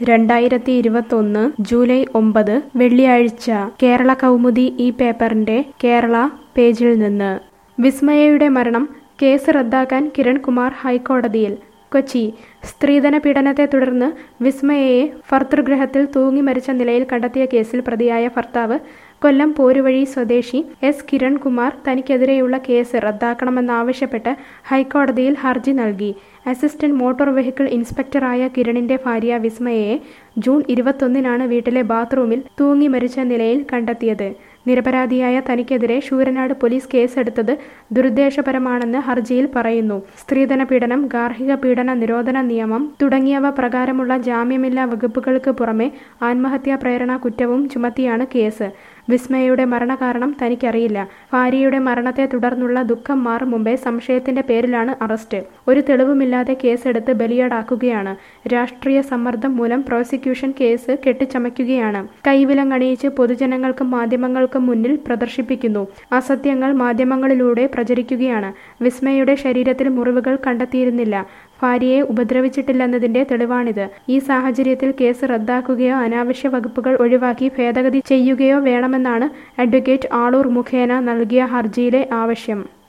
രണ്ടായിരത്തി ഇരുപത്തൊന്ന് ജൂലൈ ഒമ്പത് വെള്ളിയാഴ്ച കേരള കൗമുദി ഈ പേപ്പറിന്റെ കേരള പേജിൽ നിന്ന് വിസ്മയയുടെ മരണം കേസ് റദ്ദാക്കാൻ കിരൺകുമാർ ഹൈക്കോടതിയിൽ കൊച്ചി സ്ത്രീധന പീഡനത്തെ തുടർന്ന് വിസ്മയയെ ഭർതൃഗൃഹത്തിൽ തൂങ്ങി മരിച്ച നിലയിൽ കണ്ടെത്തിയ കേസിൽ പ്രതിയായ ഭർത്താവ് കൊല്ലം പോരുവഴി സ്വദേശി എസ് കിരൺകുമാർ തനിക്കെതിരെയുള്ള കേസ് റദ്ദാക്കണമെന്നാവശ്യപ്പെട്ട് ഹൈക്കോടതിയിൽ ഹർജി നൽകി അസിസ്റ്റന്റ് മോട്ടോർ വെഹിക്കിൾ ഇൻസ്പെക്ടറായ കിരണിന്റെ ഭാര്യ വിസ്മയയെ ജൂൺ ഇരുപത്തൊന്നിനാണ് വീട്ടിലെ ബാത്റൂമിൽ തൂങ്ങി മരിച്ച നിലയിൽ കണ്ടെത്തിയത് നിരപരാധിയായ തനിക്കെതിരെ ശൂരനാട് പോലീസ് കേസെടുത്തത് ദുരുദ്ദേശപരമാണെന്ന് ഹർജിയിൽ പറയുന്നു സ്ത്രീധന പീഡനം ഗാർഹിക പീഡന നിരോധന നിയമം തുടങ്ങിയവ പ്രകാരമുള്ള ജാമ്യമില്ലാ വകുപ്പുകൾക്ക് പുറമെ ആത്മഹത്യാ പ്രേരണ കുറ്റവും ചുമത്തിയാണ് കേസ് വിസ്മയയുടെ മരണകാരണം തനിക്കറിയില്ല ഭാര്യയുടെ മരണത്തെ തുടർന്നുള്ള ദുഃഖം മാറും മുമ്പേ സംശയത്തിന്റെ പേരിലാണ് അറസ്റ്റ് ഒരു തെളിവുമില്ലാതെ കേസെടുത്ത് ബലിയാടാക്കുകയാണ് രാഷ്ട്രീയ സമ്മർദ്ദം മൂലം പ്രോസിക്യൂഷൻ കേസ് കെട്ടിച്ചമയ്ക്കുകയാണ് കൈവിലങ്ങണിയിച്ച് പൊതുജനങ്ങൾക്കും മാധ്യമങ്ങൾക്കും മുന്നിൽ പ്രദർശിപ്പിക്കുന്നു അസത്യങ്ങൾ മാധ്യമങ്ങളിലൂടെ പ്രചരിക്കുകയാണ് വിസ്മയയുടെ ശരീരത്തിൽ മുറിവുകൾ കണ്ടെത്തിയിരുന്നില്ല ഭാര്യയെ ഉപദ്രവിച്ചിട്ടില്ലെന്നതിന്റെ തെളിവാണിത് ഈ സാഹചര്യത്തിൽ കേസ് റദ്ദാക്കുകയോ അനാവശ്യ വകുപ്പുകൾ ഒഴിവാക്കി ഭേദഗതി ചെയ്യുകയോ വേണമെന്നാണ് അഡ്വക്കേറ്റ് ആളൂർ മുഖേന നൽകിയ ഹർജിയിലെ ആവശ്യം